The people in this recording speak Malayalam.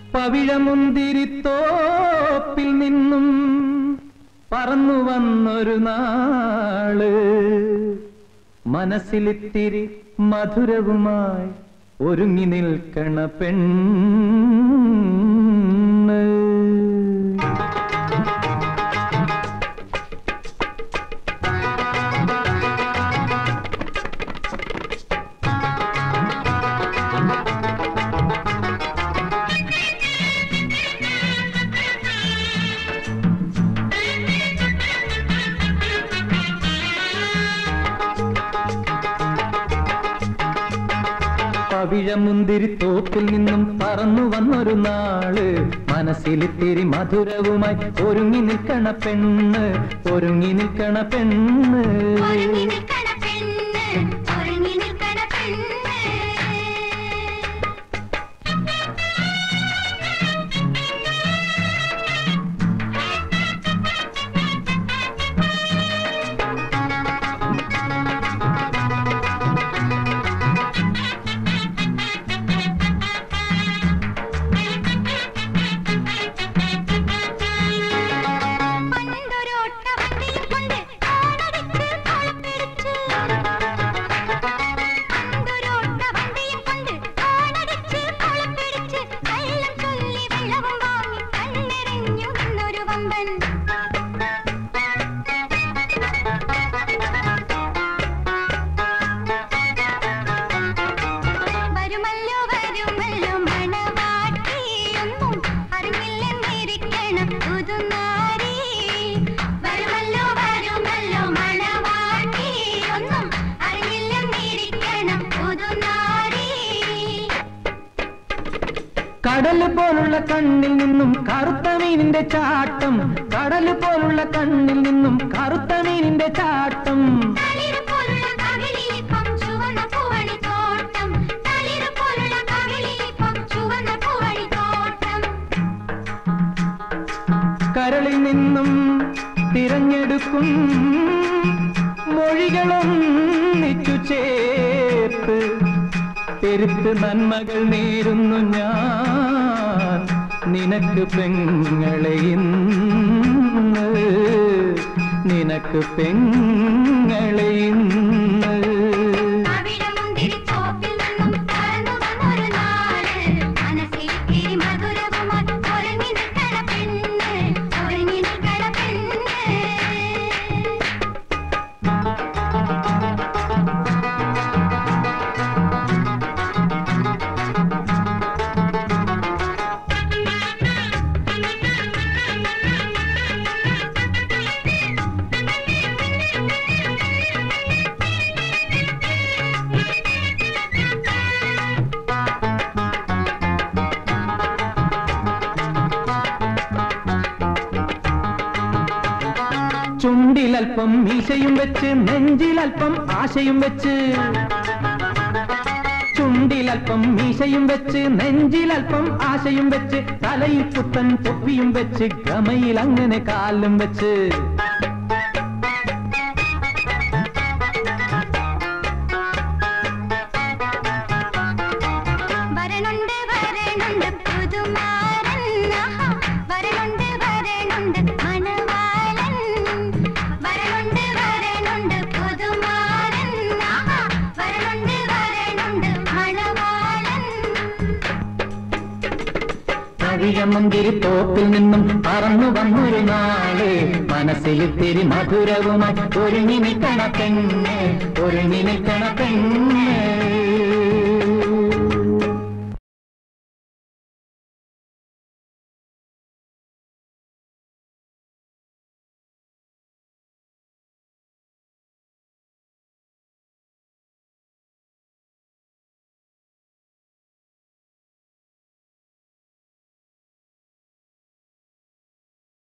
പവിഴമുന്തിരിത്തോപ്പിൽ നിന്നും പറന്നു വന്നൊരു നാള് മനസ്സിലിത്തിരി മധുരവുമായി ഒരുങ്ങി നിൽക്കണ പെണ്ണ് പവിഴമുന്തിരി തോപ്പിൽ നിന്നും പറന്നു വന്നൊരു നാള് മനസ്സിലിത്തിരി മധുരവുമായി ഒരുങ്ങി നിൽക്കണ പെണ്ണ് ഒരുങ്ങി നിൽക്കണ പെണ്ണ് ഒരുങ്ങി നിൽക്കണ പെണ്ണ് ഒരുങ്ങി നിൽക്കണ പെണ്ണ് പണ്ടൊരോട്ട വണ്ടിയും കൊണ്ട് ഓടടിച്ച് കൊളപ്പിടിച്ച്. പണ്ടൊരോട്ട വണ്ടിയും കൊണ്ട് ഓടടിച്ച് കൊളപ്പിടിച്ച്. കള്ളം ചൊല്ലി വെള്ളവും വാങ്ങി കണ്ണെറിഞ്ഞു നിന്നൊരു വമ്പൻ വരുമല്ലോ വരുമല്ലോ മണവാട്ടിയൊന്നും അറിഞ്ഞില്ലെന്നിരിക്കണം പുതുനാരി വരുമല്ലോ വരുമല്ലോ മണവാട്ടിയൊന്നും അറിഞ്ഞില്ലെന്നിരിക്കണം പുതുനാരി കടല് പോലുള്ള കണ്ണിൽ നിന്നും കറുത്ത മീനിന്റെ ചാട്ടം കടല് പോലുള്ള കണ്ണിൽ നിന്നും കറുത്ത മീനിന്റെ ചാട്ടം തളിര് പോലുള്ള കവിളിലിപ്പം ചുവന്ന പൂവണിത്തോട്ടം തളിര് പോലുള്ള കവിളിലിപ്പം ചുവന്ന പൂവണിത്തോട്ടം കരളിൽ നിന്നും തിരഞ്ഞെടുക്കും മൊഴികളൊന്നിച്ചു ചേർത്ത് പെരുത്ത് നന്മകൾ നേരുന്നു ഞാൻ നിനക്ക് പെങ്ങളെ ഇന്ന് നിനക്ക് പെങ്ങളെ ഇന്ന് അവിടമുന്തിരിത്തോപ്പിൽ നിന്നും പറന്നു വന്നൊരു നാള് മനസ്സിലിത്തിരി മധുരവുമായി ഒരുങ്ങി നിൽക്കണ പെണ്ണ് ഒരുങ്ങി നിൽക്കണ പെണ്ണ് ചുണ്ടിലൽപ്പം മീശയും വെച്ച് നെഞ്ചിലൽപ്പം ആശയും വെച്ച് ചുണ്ടിലൽപ്പം മീശയും വെച്ച് നെഞ്ചിലൽപ്പം ആശയും വെച്ച് തലയിൽ പുത്തൻ തൊപ്പിയും വെച്ച് ഗമയിൽ അങ്ങനെ കാലും വെച്ച് വരണുണ്ട് വരണുണ്ട് പുതുമാരൻ ആഹാ. വരണുണ്ട് വരണുണ്ട് മണവാളൻ വരണുണ്ട് വരണുണ്ട് പുതുമാരൻ ആഹാ. വരണുണ്ട് വരണുണ്ട് മണവാളൻ കവിഴമന്തിരി തോപ്പിൽ നിന്നും പറന്നു വന്നൊരു നാള് മനസ്സിലിത്തിരി മധുരവുമായി ഒരുങ്ങി നിൽക്കണ പെണ്ണ് ഒരുങ്ങി നിൽക്കണ പെണ്ണ്